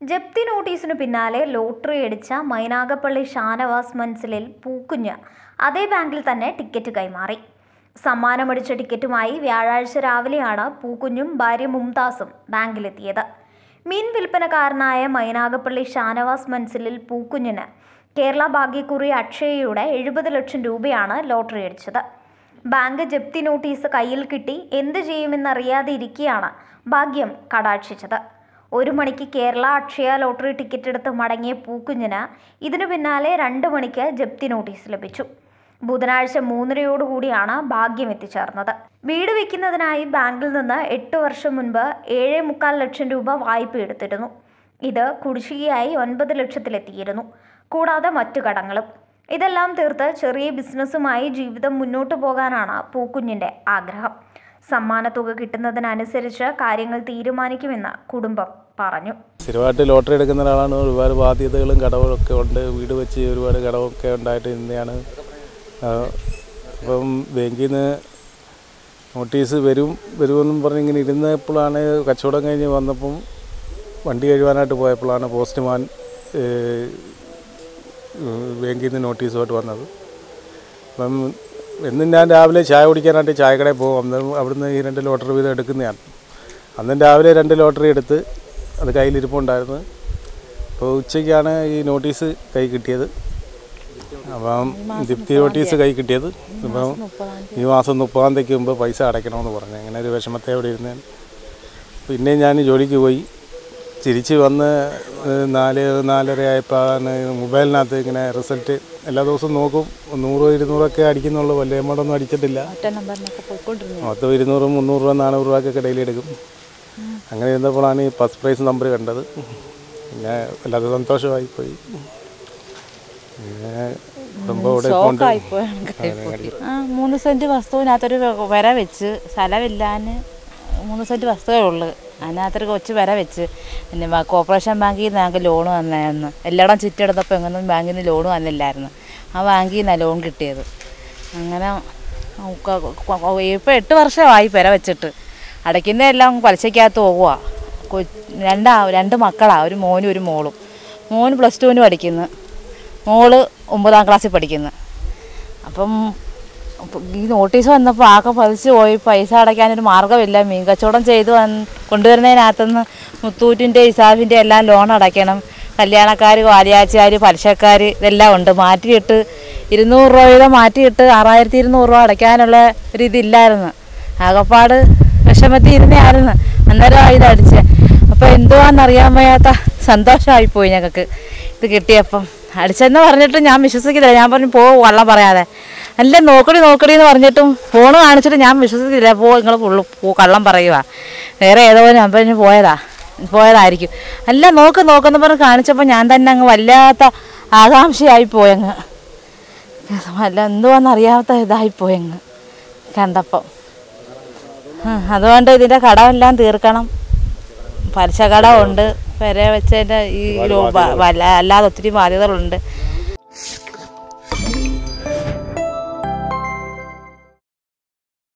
ജപ്തി നോട്ടീസിനു പിന്നാലെ ലോട്ടറി അടിച്ച മൈനാഗപ്പള്ളി ഷാനവാസ് മൻസിലിൽ പൂക്കുഞ്ഞ് അതേ ബാങ്കിൽ തന്നെ ടിക്കറ്റ് കൈമാറി സമ്മാനമടിച്ച ടിക്കറ്റുമായി വ്യാഴാഴ്ച രാവിലെയാണ് പൂക്കുഞ്ഞും ഭാര്യ മുംതാസും ബാങ്കിലെത്തിയത് മീൻ വിൽപ്പനക്കാരനായ മൈനാഗപ്പള്ളി ഷാനവാസ് മൻസിലിൽ പൂക്കുഞ്ഞിന് കേരള ഭാഗ്യക്കുറി അക്ഷയയുടെ എഴുപത് ലക്ഷം രൂപയാണ് ലോട്ടറി അടിച്ചത് ബാങ്ക് ജപ്തി നോട്ടീസ് കയ്യിൽ കിട്ടി എന്ത് ചെയ്യുമെന്നറിയാതെ ഇരിക്കെയാണ് ഭാഗ്യം കടാക്ഷിച്ചത് ഒരു മണിക്ക് കേരള അക്ഷയ ലോട്ടറി ടിക്കറ്റ് എടുത്ത് മടങ്ങിയ പൂക്കുഞ്ഞിന് ഇതിനു പിന്നാലെ രണ്ട് മണിക്ക് ജപ്തി നോട്ടീസ് ലഭിച്ചു ബുധനാഴ്ച മൂന്നരയോടുകൂടിയാണ് ഭാഗ്യം എത്തിച്ചേർന്നത് വീട് വയ്ക്കുന്നതിനായി ബാങ്കിൽ നിന്ന് എട്ട് വർഷം മുൻപ് ഏഴ് മുക്കാൽ ലക്ഷം രൂപ വായ്പ എടുത്തിരുന്നു ഇത് കുടിശ്ശികയായി ഒൻപത് ലക്ഷത്തിലെത്തിയിരുന്നു കൂടാതെ മറ്റു കടങ്ങളും ഇതെല്ലാം തീർത്ത് ചെറിയ ബിസിനസ്സുമായി ജീവിതം മുന്നോട്ടു പോകാനാണ് പൂക്കുഞ്ഞിന്റെ ആഗ്രഹം സമ്മാനത്തുക കിട്ടുന്നതിനനുസരിച്ച് കാര്യങ്ങൾ തീരുമാനിക്കുമെന്ന് കുടുംബം പറഞ്ഞു സ്ഥിരമായിട്ട് ലോട്ടറി എടുക്കുന്ന ഒരാളാണ് ഒരുപാട് ബാധ്യതകളും കടവുകളൊക്കെ ഉണ്ട് വീട് വെച്ച് ഒരുപാട് കടവൊക്കെ ഉണ്ടായിട്ട് ഇന്നെയാണ് ആ, അപ്പം ബാങ്കിൽ നിന്ന് നോട്ടീസ് വരും വരുമെന്നും പറഞ്ഞ് ഇങ്ങനെ ഇരുന്നപ്പോഴാണ് കച്ചവടം കഴിഞ്ഞ് വന്നപ്പം വണ്ടി കഴുകാനായിട്ട് പോയപ്പോഴാണ് പോസ്റ്റ്മാൻ ഏഹ്, ബാങ്കിൽ നിന്ന് നോട്ടീസുമായിട്ട് വന്നത് അപ്പം എന്നും ഞാൻ രാവിലെ ചായ കുടിക്കാനായിട്ട് ചായക്കടയിൽ പോകും അന്ന് അവിടുന്ന് ഈ രണ്ട് ലോട്ടറി വീതം എടുക്കുന്നതാണ് അന്നും രാവിലെ രണ്ട് ലോട്ടറി എടുത്ത് അത് കയ്യിലിരിപ്പുണ്ടായിരുന്നു അപ്പോൾ ഉച്ചയ്ക്കാണ് ഈ നോട്ടീസ് കൈ കിട്ടിയത് അപ്പം ജപ്തി നോട്ടീസ് കൈ കിട്ടിയത് ഇപ്പം ഈ മാസം മുപ്പതാം തീയതിക്ക് മുമ്പ് പൈസ അടയ്ക്കണമെന്ന് പറഞ്ഞു അങ്ങനെ ഒരു വിഷമത്തെ അവിടെ ഇരുന്ന് പിന്നെ ഞാൻ ജോലിക്ക് പോയി തിരിച്ച് വന്ന് ഏഹ് നാല് നാലര ആയപ്പോഴാണ് മൊബൈലിനകത്ത് ഇങ്ങനെ റിസൾട്ട് എല്ലാ ദിവസവും നോക്കും നൂറോ ഇരുന്നൂറൊക്കെ അടിക്കുന്നുള്ളൂ വലിയ എമൗണ്ടൊന്നും അടിച്ചിട്ടില്ല ഒറ്റ നമ്പറിനൊക്കെ പോയിക്കൊണ്ടിരുന്നു മൊത്തം ഇരുന്നൂറ് മുന്നൂറ് രൂപ നാനൂറ് രൂപയൊക്കെ ഡെയിലി എടുക്കും അങ്ങനെ ഇരുന്നപ്പോഴാണ് ഈ ഫസ്റ്റ് പ്രൈസ് നമ്പർ കണ്ടത് പിന്നെ വല്ലാതെ സന്തോഷമായി പോയി പിന്നെ കുടുംബം ഇവിടെ കൊണ്ട് ഷോക്കായിപ്പോയി ആ മൂന്ന് സെന്റ് വസ്തുവിനകത്തൊരു വര വെച്ച് സ്ഥലമില്ലാന്ന് മൂന്ന് സെന്റ് വസ്തുവേ ഉള്ളു അതിനകത്തൊരു കൊച്ചു വര വെച്ച് പിന്നെ ബാ- കോർപ്പറേഷൻ ബാങ്കിൽ നിന്ന് ഞങ്ങൾക്ക് ലോൺ വന്നായിരുന്നു എല്ലായിടം ചുറ്റെടുത്തപ്പോൾ എങ്ങൊന്നും ബാങ്കിൽ നിന്ന് ലോൺ വന്നില്ലായിരുന്നു ആ ബാങ്കിൽ നിന്നാണ് ലോൺ കിട്ടിയത് അങ്ങനെ ഇപ്പോൾ എട്ട് വർഷമായി പെര വെച്ചിട്ട് അടയ്ക്കുന്നതെല്ലാം പലിശക്കകത്ത് പോകുക രണ്ടാ രണ്ട് മക്കളാ ഒരു മോനും ഒരു മോളും മോന് പ്ലസ് ടുവിന് പഠിക്കുന്നു മോള് ഒമ്പതാം ക്ലാസ്സിൽ പഠിക്കുന്നു അപ്പം അപ്പം ഈ നോട്ടീസ് വന്നപ്പോൾ ആകെ പതിച്ച് പോയി പൈസ അടയ്ക്കാനൊരു മാർഗ്ഗമില്ല മീൻ കച്ചവടം ചെയ്ത് വന്ന് കൊണ്ടുവരുന്നതിനകത്തുനിന്ന് മുത്തൂറ്റിൻ്റെ ഇസാഫിൻ്റെ എല്ലാം ലോൺ അടയ്ക്കണം കല്യാണക്കാർ വാലിയാച്ചുകാർ പലിശക്കാർ ഇതെല്ലാം ഉണ്ട് മാറ്റിയിട്ട് ഇരുന്നൂറ് രൂപ വീതം മാറ്റിയിട്ട് ആറായിരത്തി ഇരുന്നൂറ് രൂപ അടയ്ക്കാനുള്ള ഒരു ഇതില്ലായിരുന്നു ആകപ്പാട് വിഷമത്തിൽ ഇരുന്നായിരുന്നു അന്നേരം ഇത് അടിച്ച് അപ്പോൾ എന്തുവാന്നറിയാൻ വയ്യാത്ത സന്തോഷമായിപ്പോയി ഞങ്ങൾക്ക് ഇത് കിട്ടിയപ്പം അടിച്ചെന്ന് പറഞ്ഞിട്ട് ഞാൻ വിശ്വസിക്കുന്നില്ല ഞാൻ പറഞ്ഞു പോ വള്ളം പറയാതെ അല്ല നോക്കടി നോക്കടി എന്ന് പറഞ്ഞിട്ടും ഫോൺ കാണിച്ചിട്ട് ഞാൻ വിശ്വസിക്കുന്നില്ല പോ നിങ്ങൾ ഫുള്ള് പോ കള്ളം പറയുക വേറെ ഏതോ നമ്പറിന് പോയതാ പോയതായിരിക്കും അല്ല നോക്ക് നോക്കെന്ന് പറഞ്ഞ് കാണിച്ചപ്പോൾ ഞാൻ തന്നെ അങ്ങ് വല്ലാത്ത ആകാംക്ഷയായി പോയങ്ങ് അല്ല എന്തുവാന്നറിയാത്ത ഇതായിപ്പോയങ്ങ് കണ്ടപ്പം ഉം, അതുകൊണ്ട് ഇതിൻ്റെ കടമെല്ലാം തീർക്കണം പലിശ കടമുണ്ട് പെര വെച്ചതിൻ്റെ ഈ ലോ- വ- വല്ല- അല്ലാതെ ഒത്തിരി ബാധ്യതകളുണ്ട്